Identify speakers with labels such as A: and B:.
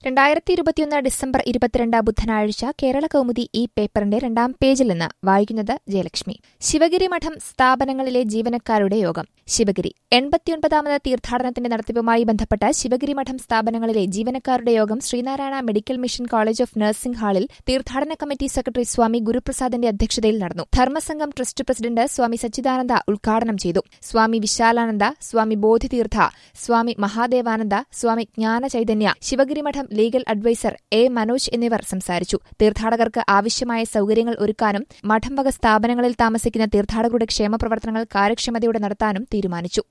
A: രണ്ടായിരത്തി ഇരുപത്തിയൊന്ന് ഡിസംബർ ഇരുപത്തിരണ്ട് ബുധനാഴ്ച കേരള കൗമുദി ഈ പേപ്പറിന്റെ രണ്ടാം പേജിൽ നിന്ന് വായിക്കുന്നത് ജയലക്ഷ്മി ശിവഗിരി മഠം സ്ഥാപനങ്ങളിലെ ജീവനക്കാരുടെ യോഗം ശിവഗിരി എൺപത്തിയൊൻപതാമത് തീർത്ഥാടനത്തിന്റെ നടത്തിപ്പുമായി ബന്ധപ്പെട്ട് ശിവഗിരി മഠം സ്ഥാപനങ്ങളിലെ ജീവനക്കാരുടെ യോഗം Sreenarayana medical mission college of nursing ഹാളിൽ തീർത്ഥാടന കമ്മിറ്റി സെക്രട്ടറി സ്വാമി ഗുരുപ്രസാദിന്റെ അധ്യക്ഷതയിൽ നടന്നു ധർമ്മസംഘം ട്രസ്റ്റ് പ്രസിഡന്റ് സ്വാമി സച്ചിദാനന്ദ ഉദ്ഘാടനം ചെയ്തു സ്വാമി വിശാലാനന്ദ സ്വാമി ബോധിതീർത്ഥ സ്വാമി മഹാദേവാനന്ദ സ്വാമി ജ്ഞാനചൈതന്യ ശിവഗിരി മഠം ലീഗൽ അഡ്വൈസർ എ മനോജ് എന്നിവർ സംസാരിച്ചു തീർത്ഥാടകർക്ക് ആവശ്യമായ സൌകര്യങ്ങൾ ഒരുക്കാനും മഠം വക സ്ഥാപനങ്ങളിൽ താമസിക്കുന്ന തീർത്ഥാടകരുടെ ക്ഷേമപ്രവർത്തനങ്ങൾ കാര്യക്ഷമതയോടെ നടത്താനും തീരുമാനിച്ചു